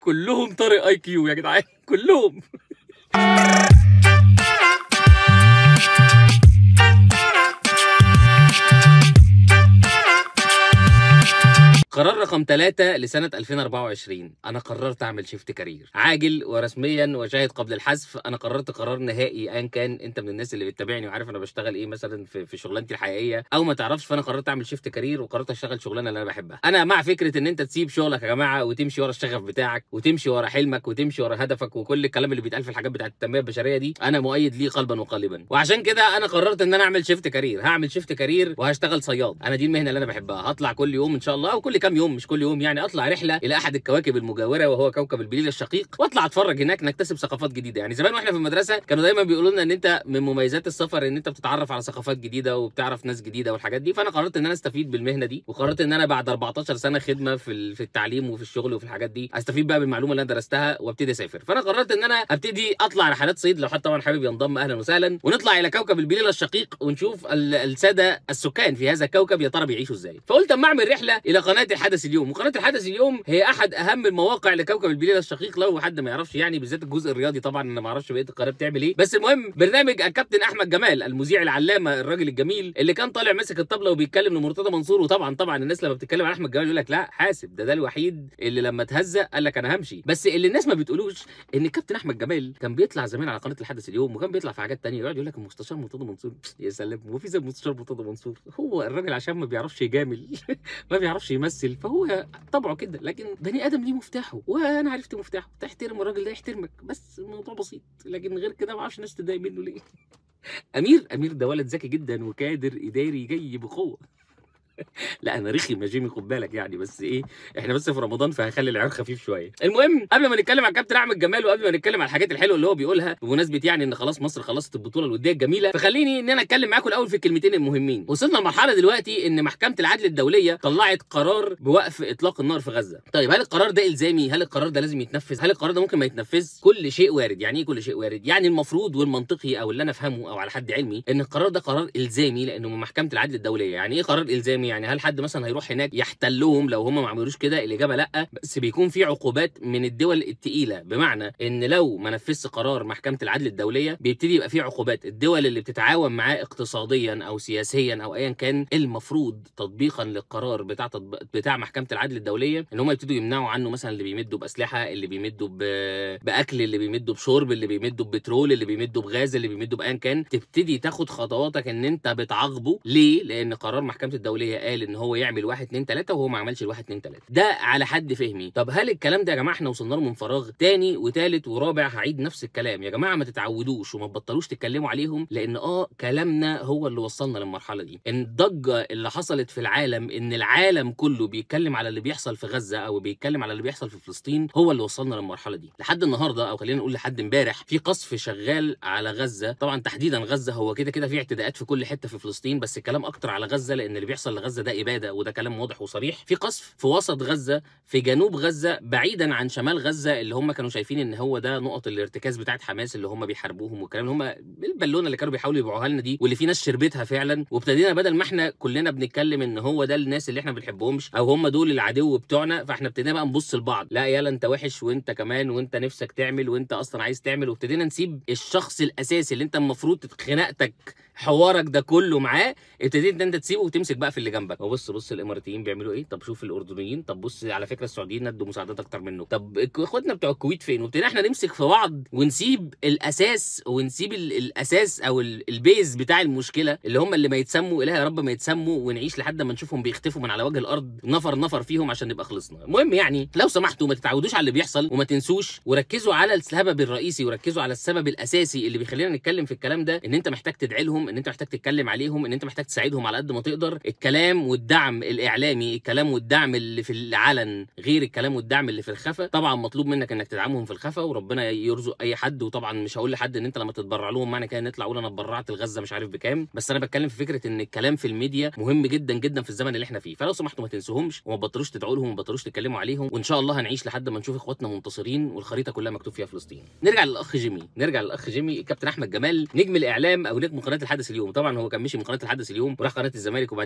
كلهم طارق اي كيو يا جدعان كلهم قرار رقم ثلاثة لسنة 2024 أنا قررت أعمل شيفت كارير عاجل ورسميا وشاهد قبل الحذف أنا قررت قرار نهائي أيا كان أنت من الناس اللي بتتابعني وعارف أنا بشتغل إيه مثلا في, في شغلانتي الحقيقية أو ما تعرفش فأنا قررت أعمل شيفت كارير وقررت أشتغل شغلانة اللي أنا بحبها أنا مع فكرة إن أنت تسيب شغلك يا جماعة وتمشي ورا الشغف بتاعك وتمشي ورا حلمك وتمشي ورا هدفك وكل الكلام اللي بيتقال في الحاجات بتاعت التنمية البشرية دي أنا مؤيد ليه قلبا وقالبا وعشان كده أنا قررت إن أنا أعمل شيفت كارير هعمل شيفت كارير وهشتغل صياد أنا دي المهنة اللي أنا بحبها هطلع كل يوم إن شاء الله أو كل كام يوم مش كل يوم يعني اطلع رحله الى احد الكواكب المجاوره وهو كوكب البليل الشقيق واطلع اتفرج هناك نكتسب ثقافات جديده يعني زمان واحنا في المدرسه كانوا دايما بيقولوا لنا ان انت من مميزات السفر ان انت بتتعرف على ثقافات جديده وبتعرف ناس جديده والحاجات دي فانا قررت ان انا استفيد بالمهنه دي وقررت ان انا بعد 14 سنه خدمه في ال- في التعليم وفي الشغل وفي الحاجات دي استفيد بقى بالمعلومه اللي انا درستها وابتدي اسافر فانا قررت ان انا ابتدي اطلع رحلات صيد لو حد طبعا حابب ينضم اهلا وسهلا ونطلع الى كوكب البليل الشقيق ونشوف ال- الساده السكان في هذا الكوكب يا ترى بيعيشوا ازاي فقلت اما اعمل رحله الى قناه الحدث اليوم وقناه الحدث اليوم هي احد اهم المواقع لكوكب البليل الشقيق لو حد ما يعرفش يعني بالذات الجزء الرياضي طبعا انا ما اعرفش بقيه القناه بتعمل ايه بس المهم برنامج الكابتن احمد جمال المذيع العلامه الراجل الجميل اللي كان طالع ماسك الطبله وبيتكلم لمرتضى منصور وطبعا طبعا الناس لما بتتكلم عن احمد جمال يقول لك لا حاسب ده ده الوحيد اللي لما اتهزق قال لك انا همشي بس اللي الناس ما بتقولوش ان الكابتن احمد جمال كان بيطلع زمان على قناه الحدث اليوم وكان بيطلع في حاجات تانية يقعد يقول لك المستشار مرتضى منصور يا سلام هو في زي المستشار مرتضى منصور هو الراجل عشان ما بيعرفش يجامل ما بيعرفش يمثل فهو طبعه كده لكن بني ادم ليه مفتاحه وانا عرفت مفتاحه تحترم الراجل ده يحترمك بس الموضوع بسيط لكن غير كده ما اعرفش الناس تتضايق منه ليه امير امير ده ولد ذكي جدا وكادر اداري جاي بقوه لا انا رخم يا جيمي خد بالك يعني بس ايه احنا بس في رمضان فهخلي العيار خفيف شويه المهم قبل ما نتكلم عن كابتن احمد جمال وقبل ما نتكلم عن الحاجات الحلوه اللي هو بيقولها بمناسبه يعني ان خلاص مصر خلصت البطوله الوديه الجميله فخليني ان انا اتكلم معاكم الاول في الكلمتين المهمين وصلنا لمرحله دلوقتي ان محكمه العدل الدوليه طلعت قرار بوقف اطلاق النار في غزه طيب هل القرار ده الزامي هل القرار ده لازم يتنفذ هل القرار ده ممكن ما يتنفذ كل شيء وارد يعني ايه كل شيء وارد يعني المفروض والمنطقي او اللي انا افهمه او على حد علمي ان القرار ده قرار الزامي لانه من محكمه العدل الدوليه يعني ايه قرار الزامي يعني هل حد مثلا هيروح هناك يحتلهم لو هم ما عملوش كده الاجابه لا بس بيكون في عقوبات من الدول التقيله بمعنى ان لو ما نفذش قرار محكمه العدل الدوليه بيبتدي يبقى في عقوبات الدول اللي بتتعاون معاه اقتصاديا او سياسيا او ايا كان المفروض تطبيقا للقرار بتاع تطبيق بتاع محكمه العدل الدوليه ان هم يبتدوا يمنعوا عنه مثلا اللي بيمدوا باسلحه اللي بيمدوا ب... باكل اللي بيمدوا بشرب اللي بيمدوا ببترول اللي بيمدوا بغاز اللي بيمدوا بايا كان تبتدي تاخد خطواتك ان انت بتعاقبه ليه لان قرار محكمه الدوليه قال ان هو يعمل واحد اتنين تلاته وهو ما عملش الواحد اتنين تلاته ده على حد فهمي طب هل الكلام ده يا جماعه احنا وصلنا له من فراغ تاني وتالت ورابع هعيد نفس الكلام يا جماعه ما تتعودوش وما تبطلوش تتكلموا عليهم لان اه كلامنا هو اللي وصلنا للمرحله دي ان الضجه اللي حصلت في العالم ان العالم كله بيتكلم على اللي بيحصل في غزه او بيتكلم على اللي بيحصل في فلسطين هو اللي وصلنا للمرحله دي لحد النهارده او خلينا نقول لحد امبارح في قصف شغال على غزه طبعا تحديدا غزه هو كده كده في اعتداءات في كل حته في فلسطين بس الكلام اكتر على غزه لان اللي بيحصل لغزه ده اباده وده كلام واضح وصريح في قصف في وسط غزه في جنوب غزه بعيدا عن شمال غزه اللي هم كانوا شايفين ان هو ده نقط الارتكاز بتاعت حماس اللي هم بيحاربوهم والكلام اللي هم البالونه اللي كانوا بيحاولوا يبيعوها لنا دي واللي في ناس شربتها فعلا وابتدينا بدل ما احنا كلنا بنتكلم ان هو ده الناس اللي احنا ما بنحبهمش او هم دول العدو بتوعنا فاحنا ابتدينا بقى نبص لبعض لا يلا انت وحش وانت كمان وانت نفسك تعمل وانت اصلا عايز تعمل وابتدينا نسيب الشخص الاساسي اللي انت المفروض خناقتك حوارك ده كله معاه ابتديت ان انت تسيبه وتمسك بقى في اللي جنبك وبص بص الاماراتيين بيعملوا ايه طب شوف الاردنيين طب بص على فكره السعوديين ندوا مساعدات اكتر منه طب اخواتنا بتوع الكويت فين وابتدينا احنا نمسك في بعض ونسيب الاساس ونسيب ال- الاساس او ال- البيز بتاع المشكله اللي هم اللي ما يتسموا اله يا رب ما يتسموا ونعيش لحد ما نشوفهم بيختفوا من على وجه الارض نفر نفر فيهم عشان نبقى خلصنا المهم يعني لو سمحتوا ما تتعودوش على اللي بيحصل وما تنسوش وركزوا على السبب الرئيسي وركزوا على السبب الاساسي اللي بيخلينا نتكلم في الكلام ده ان انت محتاج تدعي لهم ان انت محتاج تتكلم عليهم ان انت محتاج تساعدهم على قد ما تقدر الكلام والدعم الاعلامي الكلام والدعم اللي في العلن غير الكلام والدعم اللي في الخفا طبعا مطلوب منك انك تدعمهم في الخفا وربنا يرزق اي حد وطبعا مش هقول لحد ان انت لما تتبرع لهم معنى كده نطلع اقول انا اتبرعت لغزه مش عارف بكام بس انا بتكلم في فكره ان الكلام في الميديا مهم جدا جدا في الزمن اللي احنا فيه فلو سمحتوا ما تنسوهمش وما تبطلوش تدعوا لهم وما تبطلوش تتكلموا عليهم وان شاء الله هنعيش لحد ما نشوف اخواتنا منتصرين والخريطه كلها مكتوب فيها فلسطين نرجع للاخ جيمي نرجع للاخ جيمي الكابتن احمد جمال نجم الاعلام او نجم قناه الحدث اليوم طبعا هو كان مشي من قناه الحدث اليوم وراح قناه الزمالك وبعدين اترفد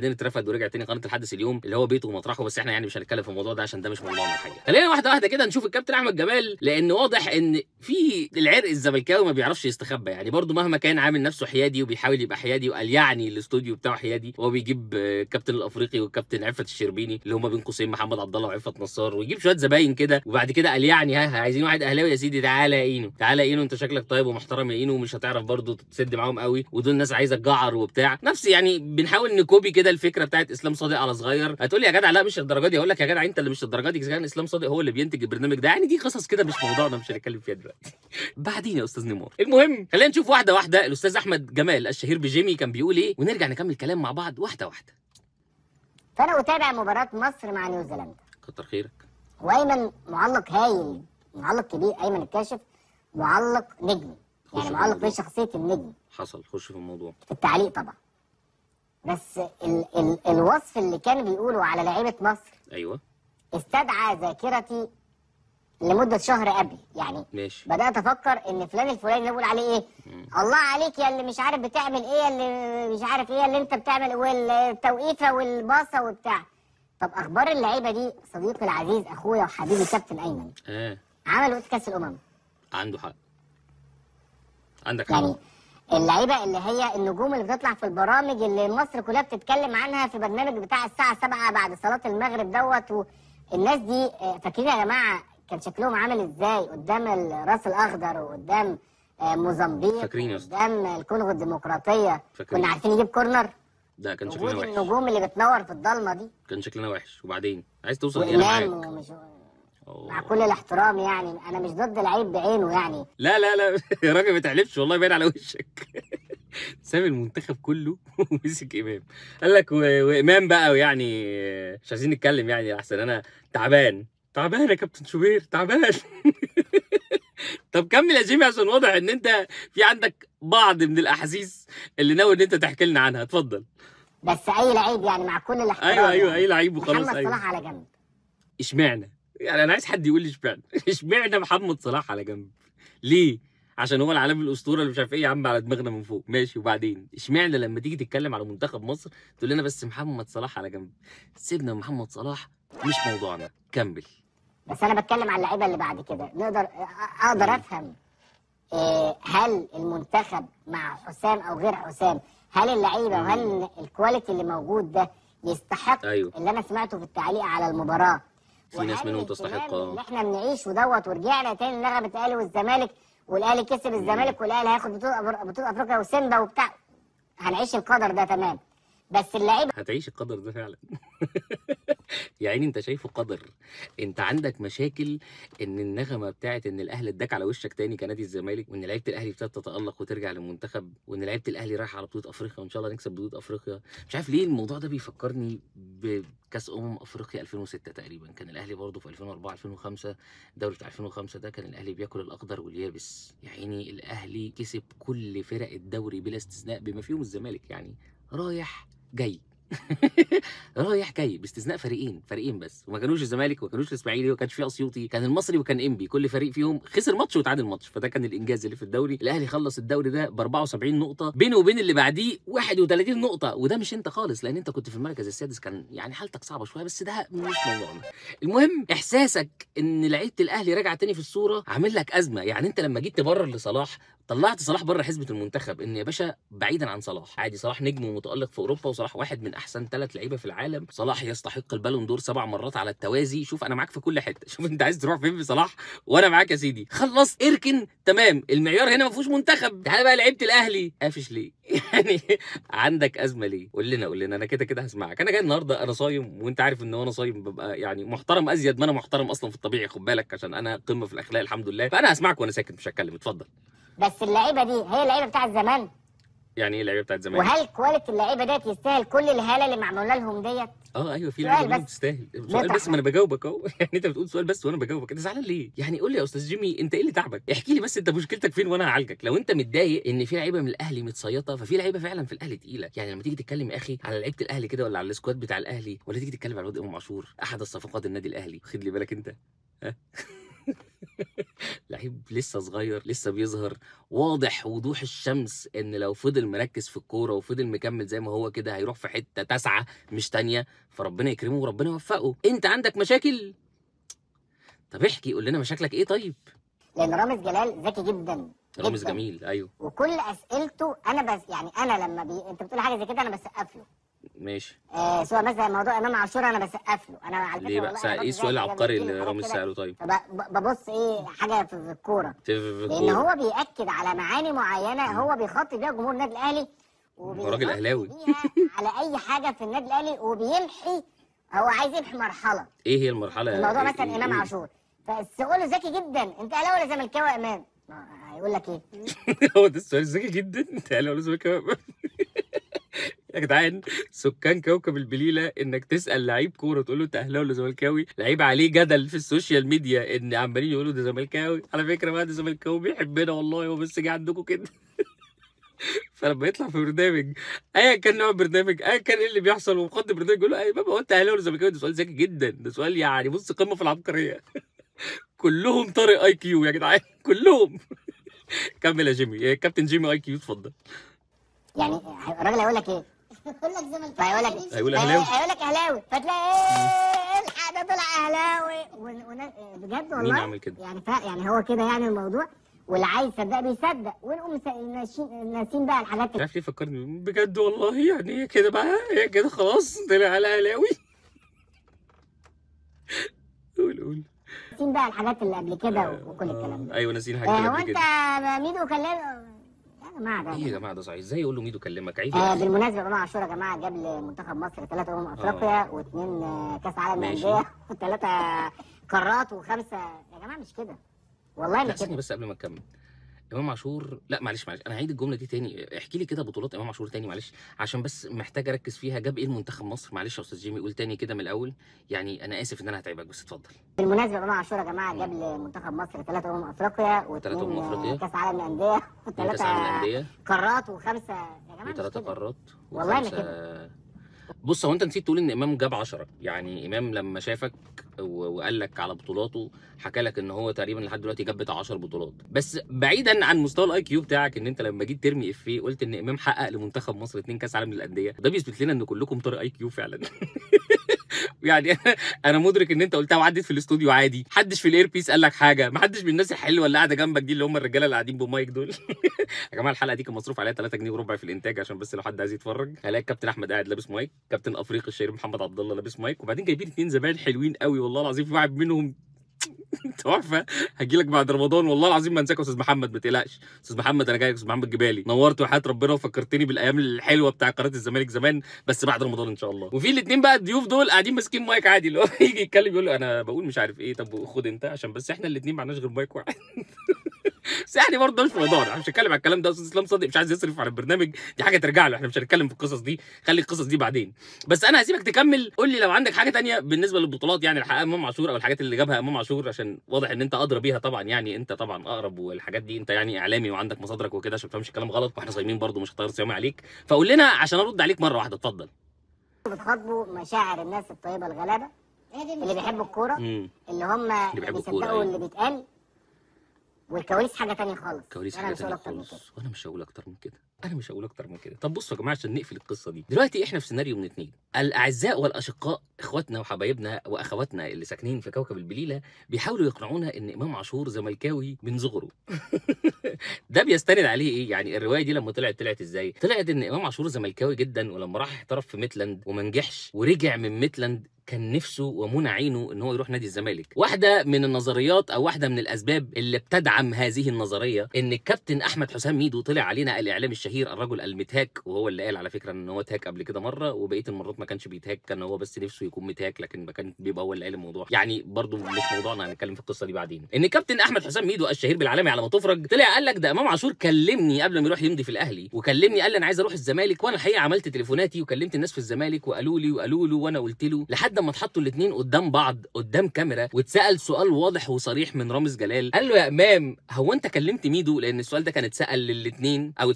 ورجع تاني قناه الحدث اليوم اللي هو بيته ومطرحه بس احنا يعني مش هنتكلم في الموضوع ده عشان ده مش موضوعنا الحقيقه خلينا واحده واحده كده نشوف الكابتن احمد جمال لان واضح ان في العرق الزملكاوي ما بيعرفش يستخبى يعني برضو مهما كان عامل نفسه حيادي وبيحاول يبقى حيادي وقال يعني الاستوديو بتاعه حيادي وهو بيجيب آه، الكابتن الافريقي والكابتن عفت الشربيني اللي هم بين قوسين محمد عبد الله وعفت نصار ويجيب شويه زباين كده وبعد كده قال يعني ها عايزين واحد اهلاوي يا سيدي تعالى يا اينو تعالى يا اينو انت شكلك طيب ومحترم يا اينو ومش هتعرف برضو تسد معاهم قوي ودول ناس عايزه تجعر وبتاع نفس يعني بنحاول نكوبي كده الفكره بتاعت اسلام صادق على صغير هتقول لي يا جدع لا مش الدرجه دي اقول لك يا جدع انت اللي مش الدرجه دي إذا كان اسلام صادق هو اللي بينتج البرنامج ده يعني دي قصص كده مش موضوعنا مش هنتكلم فيها دلوقتي بعدين يا استاذ نيمار المهم خلينا نشوف واحده واحده الاستاذ احمد جمال الشهير بجيمي كان بيقول ايه ونرجع نكمل كلام مع بعض واحده واحده فانا اتابع مباراه مصر مع نيوزيلندا كتر خيرك وايمن معلق هايل معلق كبير ايمن الكاشف معلق نجم خش يعني في معلق الموضوع. بشخصيه النجم حصل خش في الموضوع في التعليق طبعا بس ال ال الوصف اللي كان بيقوله على لعيبه مصر ايوه استدعى ذاكرتي لمده شهر قبل يعني ماشي بدات افكر ان فلان الفلاني اللي بقول عليه ايه الله عليك يا اللي مش عارف بتعمل ايه يا اللي مش عارف ايه اللي انت بتعمل والتوقيفه والباصه وبتاع طب اخبار اللعيبه دي صديقي العزيز اخويا وحبيبي كابتن ايمن اه عمل وقت كاس الامم عنده حق عندك حق يعني اللعيبه اللي هي النجوم اللي بتطلع في البرامج اللي مصر كلها بتتكلم عنها في برنامج بتاع الساعه 7 بعد صلاه المغرب دوت والناس دي آه، فاكرين يا جماعه كان شكلهم عامل ازاي قدام الراس الاخضر وقدام آه، موزمبيق فاكرين يا أستاذ. قدام الكونغو الديمقراطيه فاكرين. كنا عارفين يجيب كورنر ده كان وجود شكلنا وحش النجوم اللي بتنور في الضلمه دي كان شكلنا وحش وبعدين عايز توصل ايه انا وامام معاك ومش أوه. مع كل الاحترام يعني انا مش ضد لعيب بعينه يعني لا لا لا يا راجل ما تعلبش والله باين على وشك ساب المنتخب كله ومسك امام قال لك و... وامام بقى ويعني مش عايزين نتكلم يعني احسن انا تعبان تعبان يا كابتن شوبير تعبان طب كمل يا جيمي عشان واضح ان انت في عندك بعض من الاحاسيس اللي ناوي ان انت تحكي لنا عنها اتفضل بس اي لعيب يعني مع كل الاحترام ايوه ايوه يعني. اي لعيب وخلاص محمد ايوه صلاح على جنب اشمعنى يعني انا عايز حد يقول لي اشمعنى اشمعنى محمد صلاح على جنب ليه عشان هو العالم الاسطوره اللي مش عارف ايه يا عم على دماغنا من فوق ماشي وبعدين اشمعنى لما تيجي تتكلم على منتخب مصر تقول لنا بس محمد صلاح على جنب سيبنا من محمد صلاح مش موضوعنا كمل بس انا بتكلم على اللعيبه اللي بعد كده نقدر أ- اقدر افهم إيه، هل المنتخب مع حسام او غير حسام هل اللعيبه وهل الكواليتي اللي موجود ده يستحق أيوه. اللي انا سمعته في التعليق على المباراه في ناس وهل منهم الاهتمام تستحق، آه. اللي احنا بنعيشه دوت ورجعنا تاني لنغمه الاهلي والزمالك والاهلي كسب الزمالك والاهلي هياخد بطوله أفر- بطوله افريقيا وسيمبا وبتاع هنعيش القدر ده تمام بس اللعيبه هتعيش القدر ده فعلا يا عيني انت شايفه قدر انت عندك مشاكل ان النغمه بتاعت ان الاهلي اداك على وشك تاني كنادي الزمالك وان لعيبه الاهلي ابتدت تتالق وترجع للمنتخب وان لعيبه الاهلي رايحه على بطوله افريقيا وان شاء الله نكسب بطوله افريقيا مش عارف ليه الموضوع ده بيفكرني بكاس امم افريقيا 2006 تقريبا كان الاهلي برضه في 2004 2005 الدوري بتاع 2005 ده كان الاهلي بياكل الاخضر واليابس يا عيني الاهلي كسب كل فرق الدوري بلا استثناء بما فيهم الزمالك يعني رايح جاي رايح جاي باستثناء فريقين فريقين بس وما كانوش الزمالك وما كانوش الاسماعيلي وما كانش فيه اسيوطي كان المصري وكان انبي كل فريق فيهم خسر ماتش وتعادل ماتش فده كان الانجاز اللي في الدوري الاهلي خلص الدوري ده ب 74 نقطه بينه وبين اللي بعديه 31 نقطه وده مش انت خالص لان انت كنت في المركز السادس كان يعني حالتك صعبه شويه بس ده مش موضوعنا المهم احساسك ان لعيبه الاهلي راجعه تاني في الصوره عامل لك ازمه يعني انت لما جيت تبرر لصلاح طلعت صلاح بره حسبه المنتخب ان يا باشا بعيدا عن صلاح عادي صلاح نجم ومتالق في اوروبا وصلاح واحد من احسن ثلاث لعيبه في العالم صلاح يستحق البالون دور سبع مرات على التوازي شوف انا معاك في كل حته شوف انت عايز تروح فين في صلاح وانا معاك يا سيدي خلص اركن تمام المعيار هنا ما فيهوش منتخب تعالى بقى لعيبه الاهلي قافش ليه يعني عندك ازمه ليه قول لنا قول لنا انا كده كده هسمعك انا جاي النهارده انا صايم وانت عارف ان انا صايم ببقى يعني محترم ازيد ما انا محترم اصلا في الطبيعي خد بالك عشان انا قمه في الاخلاق الحمد لله فانا هسمعك وانا ساكت مش هتكلم اتفضل بس اللعيبه دي هي اللعيبه بتاعت زمان يعني ايه اللعيبه بتاعت زمان وهل كواليتي اللعيبه ديت يستاهل كل الهاله اللي معموله لهم ديت اه ايوه في سؤال لعيبه منهم بس. تستاهل سؤال نطرح بس ما انا بجاوبك اهو يعني انت بتقول سؤال بس وانا بجاوبك انت زعلان ليه يعني قول لي يا استاذ جيمي انت ايه اللي تعبك احكي لي بس انت مشكلتك فين وانا هعالجك لو انت متضايق ان في لعيبه من الاهلي متصيطه ففي لعيبه فعلا في الاهلي تقيله يعني لما تيجي تتكلم يا اخي على لعيبه الاهلي كده ولا على السكواد بتاع الاهلي ولا تيجي تتكلم على الواد امام عاشور احد الصفقات النادي الاهلي خد لي بالك انت ها لعيبه لعيب لسه صغير لسه بيظهر واضح وضوح الشمس ان لو فضل مركز في الكوره وفضل مكمل زي ما هو كده هيروح في حته تاسعه مش تانية فربنا يكرمه وربنا يوفقه انت عندك مشاكل طب احكي قول لنا مشاكلك ايه طيب لان رامز جلال ذكي جدا رامز جداً. جميل ايوه وكل اسئلته انا بس يعني انا لما بي... انت بتقول حاجه زي كده انا بسقف له ماشي آه سواء مثلا موضوع امام عاشور انا بسقف له انا على فكره ليه بقى والله سأ- أنا ايه برضه السؤال زيك كده العبقري بيجيلي اللي حاجات رامز كده، ساله طيب فب- ببص ايه حاجه في في الكوره في في في لان الكورة. هو بياكد على معاني معينه هو بيخاطب بيها جمهور النادي الاهلي هو راجل أهلاوي. بيها على اي حاجه في النادي الاهلي وبيمحي هو عايز يمحي مرحله ايه هي المرحله الموضوع إيه- مثلا إيه- امام إيه؟ عاشور فالسؤال ذكي جدا انت اهلاوي ولا زملكاوي يا امام ما هيقول لك ايه هو ده السؤال ذكي جدا انت قال ولا كمان يا جدعان سكان كوكب البليله انك تسال لعيب كوره تقول له انت اهلاوي ولا زملكاوي لعيب عليه جدل في السوشيال ميديا ان عمالين يقولوا ده زملكاوي على فكره بقى ده زملكاوي بيحبنا والله هو بس جه عندكم كده فلما يطلع في برنامج ايا كان نوع البرنامج ايا كان ايه اللي بيحصل ومقدم برنامج يقول له اي بابا هو انت اهلاوي ولا زملكاوي ده سؤال ذكي جدا ده سؤال يعني بص قمه في العبقريه كلهم طارق اي كيو يا جدعان كلهم كمل يا جيمي يا كابتن جيمي اي كيو اتفضل يعني الراجل هيقول لك ايه؟ يقول لك زملكاوي فهيقول لك هيقول أهلاوي. هيقول لك اهلاوي فتلاقي ايه الحق ده طلع اهلاوي ون- ون- بجد والله مين عمل كده؟ يعني فا يعني هو كده يعني الموضوع واللي عايز يصدق بيصدق ونقوم سا- ناسين ناسين بقى الحاجات مش عارف ليه فكرني بجد والله يعني هي كده بقى هي كده خلاص طلع على اهلاوي قول قول ناسين بقى الحاجات اللي قبل كده وكل الكلام ده ايوه ناسيين حاجه آه، كده هو قبل انت كده ميدو كلم يا جماعه ده ايه يا جماعه ده صحيح ازاي يقول له ميدو كلمك عيب آه يا أخي. بالمناسبه امام عاشور يا جماعه جاب لمنتخب مصر ثلاثه امم افريقيا واثنين آه، كاس عالم ماشي. للانديه وثلاثه قارات وخمسه يا جماعه مش كده والله لا ما ثانيه كده بس قبل ما نكمل امام عاشور لا معلش معلش انا هعيد الجمله دي تاني احكي لي كده بطولات امام عاشور تاني معلش عشان بس محتاج اركز فيها جاب ايه المنتخب مصر معلش يا استاذ جيمي قول تاني كده من الاول يعني انا اسف ان انا هتعبك بس اتفضل بالمناسبه امام عاشور يا جماعه جاب لمنتخب مصر ثلاثه امم افريقيا تلاتة أمم واثنين أفريقيا. آه، كاس عالم للانديه كاس عالم وثلاثه الانديه قارات وخمسه يا جماعه مش وثلاثة كده قارات والله ما وخمسة- بص هو انت نسيت تقول ان امام جاب 10 يعني امام لما شافك و- وقال لك على بطولاته حكى لك ان هو تقريبا لحد دلوقتي جاب بتاع 10 بطولات بس بعيدا عن مستوى الاي كيو بتاعك ان انت لما جيت ترمي افيه قلت ان امام حقق لمنتخب مصر اتنين كاس عالم للانديه ده بيثبت لنا ان كلكم طارق اي كيو فعلا يعني انا مدرك ان انت قلتها وعدت في الاستوديو عادي محدش في الايربيس قال لك حاجه محدش من الناس الحلوه اللي قاعده جنبك دي اللي هم الرجاله اللي قاعدين بمايك دول يا جماعه الحلقه دي كان مصروف عليها 3 جنيه وربع في الانتاج عشان بس لو حد عايز يتفرج هلاقي الكابتن احمد قاعد لابس مايك كابتن افريقي الشهير محمد عبد الله لابس مايك وبعدين جايبين اتنين زباين حلوين قوي والله العظيم في واحد منهم تحفه هجي لك بعد رمضان والله العظيم ما انساك يا استاذ محمد ما تقلقش استاذ محمد انا جاي يا استاذ محمد جبالي نورت وحياه ربنا وفكرتني بالايام الحلوه بتاع قناه الزمالك زمان بس بعد رمضان ان شاء الله وفي الاثنين بقى الضيوف دول قاعدين ماسكين مايك عادي اللي هو يجي يتكلم يقول له انا بقول مش عارف ايه طب خد انت عشان بس احنا الاثنين ما عندناش غير مايك واحد بس يعني برضه ده مش موضوعنا احنا مش هنتكلم على الكلام ده استاذ اسلام صادق مش عايز يصرف على البرنامج دي حاجه ترجع له احنا مش هنتكلم في القصص دي خلي القصص دي بعدين بس انا هسيبك تكمل قول لي لو عندك حاجه تانية بالنسبه للبطولات يعني اللي حققها امام عاشور او الحاجات اللي جابها امام عاشور عشان واضح ان انت ادرى بيها طبعا يعني انت طبعا اقرب والحاجات دي انت يعني اعلامي وعندك مصادرك وكده عشان ما تفهمش الكلام غلط واحنا صايمين برضه مش هطير صيامي عليك فقول لنا عشان ارد عليك مره واحده اتفضل بتخاطبوا مشاعر الناس الطيبه الغلابه هي دي اللي المشكلة. بيحبوا الكوره امم اللي هم بيحبوا الكورة، بيصدقوا أيوة. اللي بيتقال والكواليس حاجه تانية خالص كواليس انا حاجه مش هقول تانية اكتر من كده خالص وانا مش هقول اكتر من كده انا مش هقول اكتر من كده طب بصوا يا جماعه عشان نقفل القصه دي دلوقتي احنا في سيناريو من اتنين الاعزاء والاشقاء اخواتنا وحبايبنا واخواتنا اللي ساكنين في كوكب البليله بيحاولوا يقنعونا ان امام عاشور زملكاوي من صغره ده بيستند عليه ايه يعني الروايه دي لما طلعت طلعت ازاي طلعت ان امام عاشور زملكاوي جدا ولما راح احترف في ميتلاند وما نجحش ورجع من ميتلاند كان نفسه ومنى عينه ان هو يروح نادي الزمالك واحده من النظريات او واحده من الاسباب اللي بتدعم هذه النظريه ان الكابتن احمد حسام ميدو طلع علينا الاعلام الشهير الرجل المتهاك وهو اللي قال على فكره ان هو تهاك قبل كده مره وبقيه المرات ما كانش بيتهاك كان هو بس نفسه يكون متهاك لكن ما كان بيبقى هو اللي قال الموضوع يعني برضو مش موضوعنا هنتكلم في القصه دي بعدين ان الكابتن احمد حسام ميدو الشهير بالعالمي على ما تفرج طلع قال لك ده امام عاشور كلمني قبل ما يروح يمضي في الاهلي وكلمني قال لي انا عايز اروح الزمالك وانا الحقيقه عملت تليفوناتي وكلمت الناس في الزمالك وقالوا لي وقالوا له وانا قلت له لحد ما اتحطوا الاثنين قدام بعض قدام كاميرا واتسال سؤال واضح وصريح من رامز جلال قال له يا امام هو انت كلمت ميدو لان السؤال ده كان اتسال للاثنين او اتسال لامام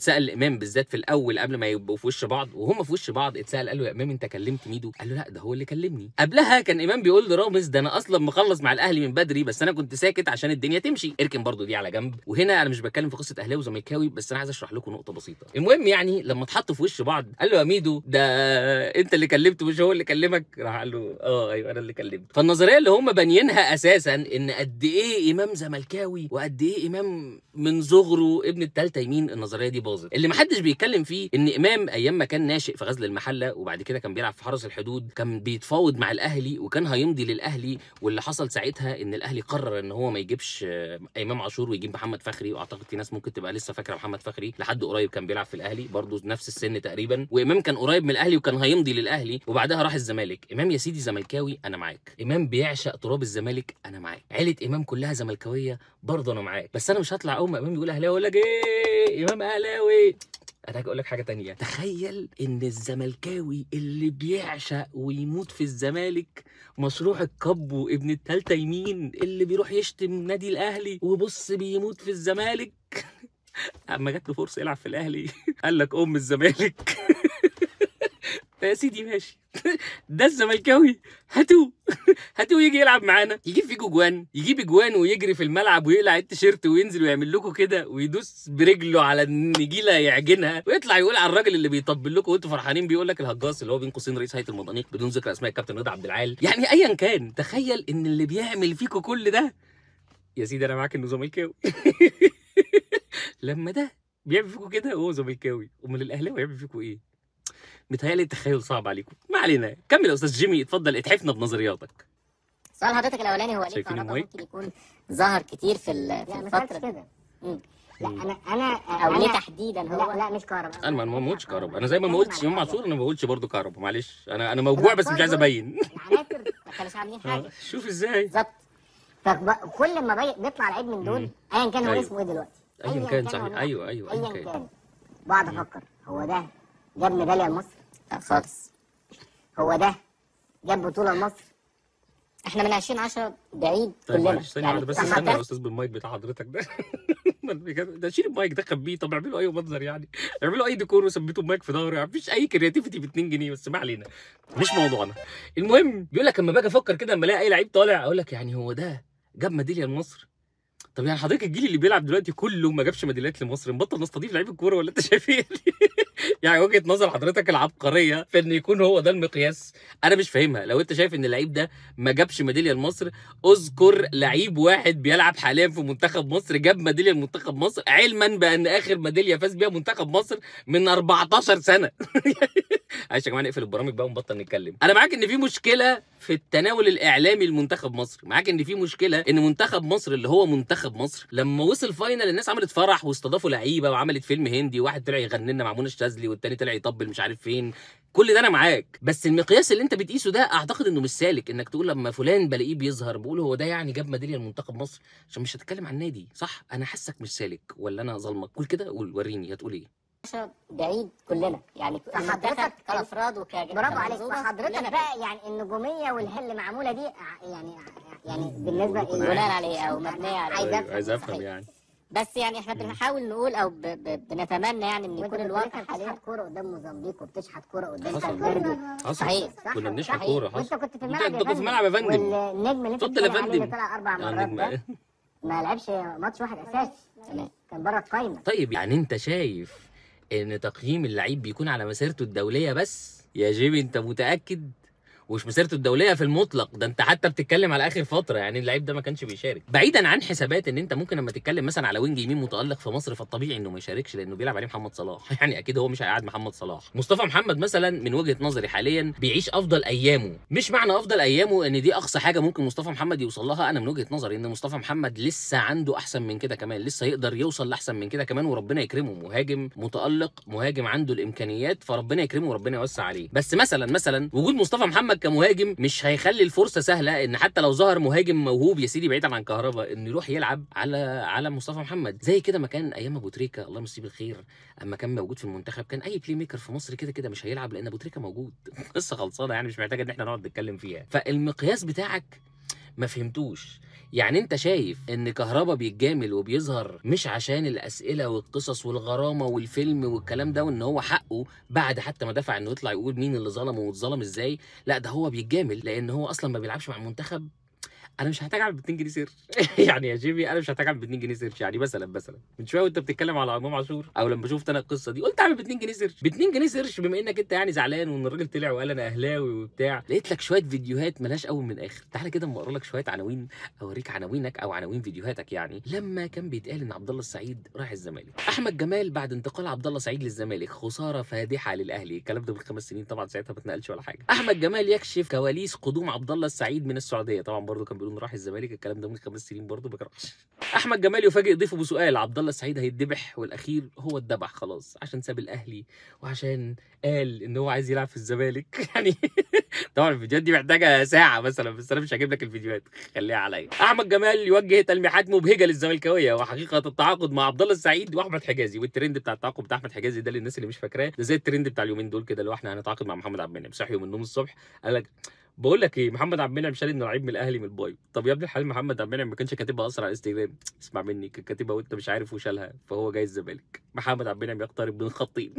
امام بالذات في الاول قبل ما يبقوا في وش بعض وهم في وش بعض اتسال قال له يا امام انت كلمت ميدو قال له لا ده هو اللي كلمني قبلها كان امام بيقول لرامز ده انا اصلا مخلص مع الاهلي من بدري بس انا كنت ساكت عشان الدنيا تمشي اركن برضو دي على جنب وهنا انا مش بتكلم في قصه اهلاوي وزملكاوي بس انا عايز اشرح لكم نقطه بسيطه المهم يعني لما اتحطوا في وش بعض قال له يا ميدو ده انت اللي كلمته مش هو اللي كلمك راح قال له اه ايوه انا اللي كلمته فالنظريه اللي هم بانيينها اساسا ان قد ايه امام زملكاوي وقد ايه امام من صغره ابن التالتة يمين النظريه دي باظت اللي محدش بيتكلم فيه ان امام ايام ما كان ناشئ في غزل المحله وبعد كده كان بيلعب في حرس الحدود كان بيتفاوض مع الاهلي وكان هيمضي للاهلي واللي حصل ساعتها ان الاهلي قرر ان هو ما يجيبش آه، امام عاشور ويجيب محمد فخري واعتقد في ناس ممكن تبقى لسه فاكره محمد فخري لحد قريب كان بيلعب في الاهلي برضه نفس السن تقريبا وامام كان قريب من الاهلي وكان هيمضي للاهلي وبعدها راح الزمالك امام يا سيدي زملكاوي انا معاك امام بيعشق تراب الزمالك انا معاك عيله امام كلها زملكاويه برضه انا معاك بس انا مش هطلع اول ما امام يقول اهلاوي اقول لك ايه امام اهلاوي انا هاجي اقول لك حاجه تانية تخيل ان الزملكاوي اللي بيعشق ويموت في الزمالك مشروع الكابو ابن التالتة يمين اللي بيروح يشتم نادي الاهلي وبص بيموت في الزمالك اما جات له فرصه يلعب في الاهلي قال لك ام الزمالك يا سيدي ماشي ده الزملكاوي هاتوه هاتوه يجي يلعب معانا يجيب فيكوا جوان يجيب جوان ويجري في الملعب ويقلع التيشيرت وينزل ويعمل لكم كده ويدوس برجله على النجيله يعجنها ويطلع يقول على الراجل اللي بيطبل لكم وانتوا فرحانين بيقول لك الهجاص اللي هو بين قوسين رئيس هيئه المضانيق بدون ذكر اسماء الكابتن رضا عبد العال يعني ايا كان تخيل ان اللي بيعمل فيكوا كل ده يا سيدي انا معاك انه زملكاوي لما ده بيعمل فيكوا كده هو زملكاوي امال الاهلاوي يعمل فيكوا ايه متهيألي التخيل صعب عليكم ما علينا كمل يا استاذ جيمي اتفضل اتحفنا بنظرياتك سؤال حضرتك الاولاني هو ليه شايفين الكهرباء المايك؟ ممكن يكون ظهر كتير في ال- في لا ما كانش الفتره كده مم. لا انا انا او ليه أنا- تحديدا هو لا لا مش كهرباء انا ما ما قلتش كهرباء انا زي ما ما قلتش امام عاشور انا ما بقولش برضه كهرباء معلش انا انا موجوع بس مش عايز ابين العناصر ما كانوش عاملين آه، حاجه شوف ازاي بالظبط فكل ما بي- بيطلع لعيب من دول مم. ايا كان هو أيوه. اسمه ايه دلوقتي ايا كان هو صحيح مين. ايوه ايوه ايا ايا كان كان بقعد افكر هو ده جاب ميداليه لمصر لا خالص هو ده جاب بطوله لمصر احنا من 2010 بعيد طيب كلنا معلش ثانيه واحده بس طب ما استنى يا كان- استاذ بالمايك بتاع حضرتك ده بجد، ده شيل المايك ده خبيه طب اعملوا اي منظر يعني اعملوا اي ديكور وثبتوا المايك في ظهري يعني مفيش اي كرياتيفيتي ب 2 جنيه بس ما علينا مش موضوعنا المهم بيقول لك اما باجي افكر كده اما الاقي اي لعيب طالع اقول لك يعني هو ده جاب ميداليه لمصر طب يعني حضرتك الجيل اللي بيلعب دلوقتي كله ما جابش ميداليات لمصر نبطل نستضيف لعيب الكوره ولا انت شايف ايه يعني وجهه نظر حضرتك العبقريه في ان يكون هو ده المقياس انا مش فاهمها لو انت شايف ان اللعيب ده ما جابش ميداليه لمصر اذكر لعيب واحد بيلعب حاليا في منتخب مصر جاب ميداليه لمنتخب مصر علما بان اخر ميداليه فاز بيها منتخب مصر من 14 سنه عايش يا جماعه نقفل البرامج بقى ونبطل نتكلم انا معاك ان في مشكله في التناول الاعلامي لمنتخب مصر معاك ان في مشكله ان منتخب مصر اللي هو منتخب مصر لما وصل فاينل الناس عملت فرح واستضافوا لعيبه وعملت فيلم هندي واحد طلع يغني لنا مع منى الشاذلي والتاني طلع يطبل مش عارف فين كل ده انا معاك بس المقياس اللي انت بتقيسه ده اعتقد انه مش سالك انك تقول لما فلان بلاقيه بيظهر بقول هو ده يعني جاب ميداليه لمنتخب مصر عشان مش هتتكلم عن نادي صح انا حاسك مش سالك ولا انا ظلمك قول كده قول وريني هتقول ايه بعيد كلنا يعني فحضرتك- المنتخب كافراد وك برافو عليك كمنظومة فحضرتك كلنا بقى يعني النجوميه والهل اللي معموله دي ع- يعني يعني بالنسبه بقول لكم إيه؟ أنا بناء عليه او مبنيه عليه عايز أفهم. عايز افهم صحيح. يعني بس يعني احنا بنحاول نقول او ب... ب... بنتمنى يعني ان وانت يكون كنت الواقع لسه حاليا بتشحت كوره قدام موزمبيق وبتشحت كوره قدام حصل. كالفيردي حصل صحيح. صح؟ كنا بنشحت صحيح. كوره وانت حصل كنت في انت الملعب يا كنت في الملعب يا فندم والنجم اللي انت اتفضل يا بتتكلم عليه فندم. اللي طلع اربع آه، مرات نجم- ده ما لعبش ماتش واحد اساسي تمام كان بره القايمه طيب يعني انت شايف ان تقييم اللعيب بيكون على مسيرته الدوليه بس يا جيمي انت متاكد ومش مسيرته الدوليه في المطلق ده انت حتى بتتكلم على اخر فتره يعني اللعيب ده ما كانش بيشارك بعيدا عن حسابات ان انت ممكن لما تتكلم مثلا على وينج يمين متالق في مصر فالطبيعي انه ما يشاركش لانه بيلعب عليه محمد صلاح يعني اكيد هو مش هيقعد محمد صلاح مصطفى محمد مثلا من وجهه نظري حاليا بيعيش افضل ايامه مش معنى افضل ايامه ان دي اقصى حاجه ممكن مصطفى محمد يوصل لها انا من وجهه نظري ان مصطفى محمد لسه عنده احسن من كده كمان لسه يقدر يوصل لاحسن من كده كمان وربنا يكرمه مهاجم متالق مهاجم عنده الامكانيات فربنا يكرمه وربنا يوسع عليه بس مثلا مثلا وجود مصطفى محمد كمهاجم مش هيخلي الفرصه سهله ان حتى لو ظهر مهاجم موهوب يا سيدي بعيدا عن كهربا انه يروح يلعب على على مصطفى محمد زي كده ما كان ايام ابو تريكه الله يمسيه بالخير اما كان موجود في المنتخب كان اي بلاي ميكر في مصر كده كده مش هيلعب لان ابو تريكه موجود قصه خلصانه يعني مش محتاجه ان احنا نقعد نتكلم فيها فالمقياس بتاعك ما فهمتوش يعني انت شايف ان كهربا بيتجامل وبيظهر مش عشان الاسئله والقصص والغرامه والفيلم والكلام ده وان هو حقه بعد حتى ما دفع انه يطلع يقول مين اللي ظلمه واتظلم ازاي لا ده هو بيتجامل لان هو اصلا ما بيلعبش مع المنتخب انا مش هحتاج اعمل ب 2 جنيه سيرش يعني يا جيمي انا مش هحتاج اعمل ب 2 جنيه سيرش يعني مثلا مثلا من شويه وانت بتتكلم على امام عاشور او لما شفت انا القصه دي قلت اعمل ب 2 جنيه سيرش ب 2 جنيه سيرش بما انك انت يعني زعلان وان الراجل طلع وقال انا اهلاوي وبتاع لقيت لك شويه فيديوهات ملهاش اول من اخر تعالى كده اما اقرا لك شويه عناوين اوريك عناوينك او عناوين فيديوهاتك يعني لما كان بيتقال ان عبد الله السعيد راح الزمالك احمد جمال بعد انتقال عبد الله سعيد للزمالك خساره فادحه للاهلي الكلام ده من خمس سنين طبعا ساعتها ما اتنقلش ولا حاجه احمد جمال يكشف كواليس قدوم عبد الله السعيد من السعوديه طبعا برضه كان بيقولوا انه راح الزمالك الكلام ده من خمس سنين برضه ما كرهش احمد جمال يفاجئ ضيفه بسؤال عبد الله السعيد هيتذبح والاخير هو اتذبح خلاص عشان ساب الاهلي وعشان قال ان هو عايز يلعب في الزمالك يعني طبعا الفيديوهات دي محتاجه ساعه مثلا بس انا مش هجيب لك الفيديوهات خليها عليا احمد جمال يوجه تلميحات مبهجه للزملكاويه وحقيقه التعاقد مع عبد الله السعيد واحمد حجازي والترند بتاع التعاقد بتاع احمد حجازي ده للناس اللي مش فاكراه ده زي الترند بتاع اليومين دول كده اللي هو احنا هنتعاقد مع محمد عبد المنعم صحي من النوم الصبح قال لك بقول لك ايه محمد عبد المنعم شال انه لعيب من الاهلي من البايو طب يا ابن الحلال محمد عبد المنعم ما كانش كاتبها اصلا على انستجرام اسمع مني كان كاتبها وانت مش عارف وشالها فهو جاي الزمالك محمد عبد المنعم يقترب من خطين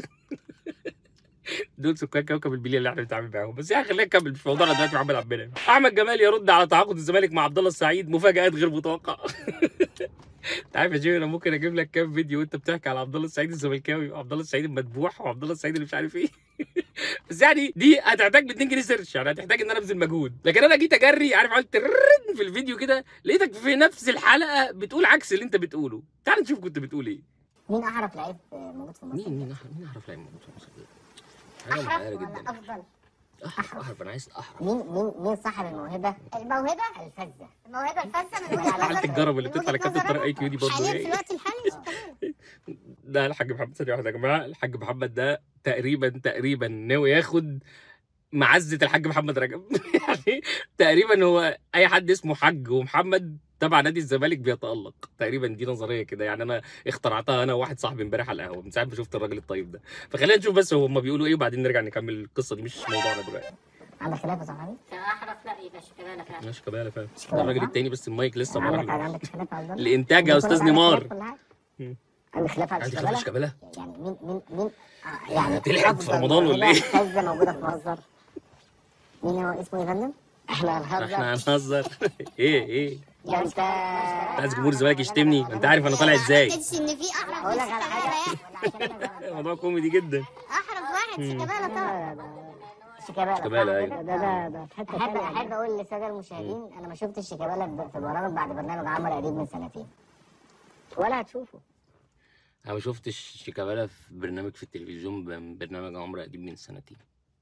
دول سكان كوكب البليه اللي احنا بنتعامل معاهم بس يعني خلينا نكمل مش موضوعنا دلوقتي محمد عبد المنعم احمد جمال يرد على تعاقد الزمالك مع عبد الله السعيد مفاجات غير متوقعه انت عارف يا جيمي انا ممكن اجيب لك كام فيديو وانت بتحكي على عبد الله السعيد الزملكاوي وعبد الله السعيد المذبوح وعبد الله السعيد اللي مش عارف ايه بس يعني دي هتحتاج ب 2 جنيه سيرش يعني هتحتاج ان انا ابذل مجهود لكن انا جيت اجري عارف عملت ترن في الفيديو كده لقيتك في نفس الحلقه بتقول عكس اللي انت بتقوله تعال نشوف كنت بتقول ايه مين احرف لعيب موجود في مصر؟ مين مين أحرف مين اعرف لعيب موجود في مصر حاجه احرف محيره ولا جدا افضل؟ احرف احرف انا عايز احرف مين مين مين صاحب الموهبه؟ الموهبه الفذه الموهبه الفذه من وجهه حاله نظر الجرب اللي من بتطلع وجهة لكابتن نظر طارق اي كيو دي برضه حاليا في إيه؟ الوقت الحالي ده الحاج محمد ثانية واحدة يا جماعة الحاج محمد ده تقريبا تقريبا ناوي ياخد معزة الحاج محمد رجب يعني تقريبا هو أي حد اسمه حاج ومحمد تبع نادي الزمالك بيتألق تقريبا دي نظرية كده يعني أنا اخترعتها أنا وواحد صاحبي امبارح على القهوة من ساعة ما شفت الراجل الطيب ده فخلينا نشوف بس هما بيقولوا إيه وبعدين نرجع نكمل القصة دي مش موضوعنا دلوقتي عندك خلاف يا صاحبي؟ احرف لا يبقى شيكابالا فعلا ماشي كبالة فاهم شيكابالا. الراجل التاني بس المايك لسه ما عندك راح عندك خلاف على الدوري؟ الإنتاج يا أستاذ نيمار مم. عندك خلاف على عندي خلاف شيكابالا؟ شيكابالا يعني مين مين مين آه، يعني هتلحق في أفضل رمضان ولا موهبة إيه؟ فذة موجودة في مصر مين هو اسمه إيه يا فندم؟ احنا هنهزر احنا هنهزر ايه ايه يعني انت انت عايز جمهور الزمالك يشتمني انت عارف انا طالع ما ازاي اعتقدش ان في احرف اقول من لك على شيكابالا حاجه يعني موضوع كوميدي جدا احرف واحد شيكابالا طبعا شيكابالا شيكابالا، صح أيوة. كده؟ ده ده ده في حته احب احب اقول للساده المشاهدين انا ما شفتش شيكابالا ب- في برامج بعد برنامج عمرو اديب من سنتين ولا هتشوفه انا ما شفتش شيكابالا في برنامج في التلفزيون ب- برنامج عمرو اديب من سنتين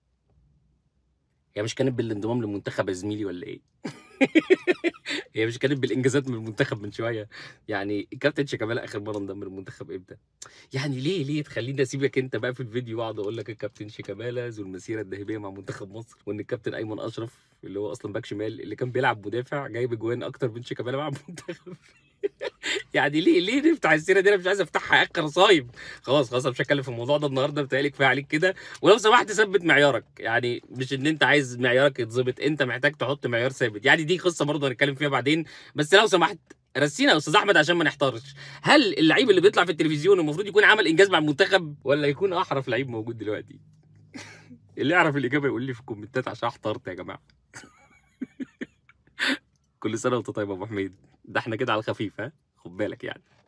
هي مش كانت بالانضمام للمنتخب يا زميلي ولا ايه هي مش كانت بالانجازات من المنتخب من شويه يعني كابتن شيكابالا اخر مره انضم للمنتخب امتى يعني ليه ليه تخليني اسيبك انت بقى في الفيديو واقعد اقول لك الكابتن شيكابالا ذو المسيره الذهبيه مع منتخب مصر وان الكابتن ايمن اشرف اللي هو اصلا باك شمال اللي كان بيلعب مدافع جايب اجوان اكتر من شيكابالا مع المنتخب يعني ليه ليه نفتح السيره دي انا مش عايز افتحها اخر صايم خلاص خلاص انا مش هتكلم في الموضوع ده النهارده بتهيألي كفايه عليك كده ولو سمحت ثبت معيارك يعني مش ان انت عايز معيارك يتظبط انت محتاج تحط معيار ثابت يعني دي قصه برضه هنتكلم فيها بعدين بس لو سمحت رسينا يا استاذ احمد عشان ما نحتارش هل اللعيب اللي بيطلع في التلفزيون المفروض يكون عمل انجاز مع المنتخب ولا يكون احرف لعيب موجود دلوقتي اللي يعرف الاجابه يقول لي في الكومنتات عشان احترت يا جماعه كل سنه وانت طيب يا ابو حميد ده احنا كده على الخفيف ها خد بالك يعني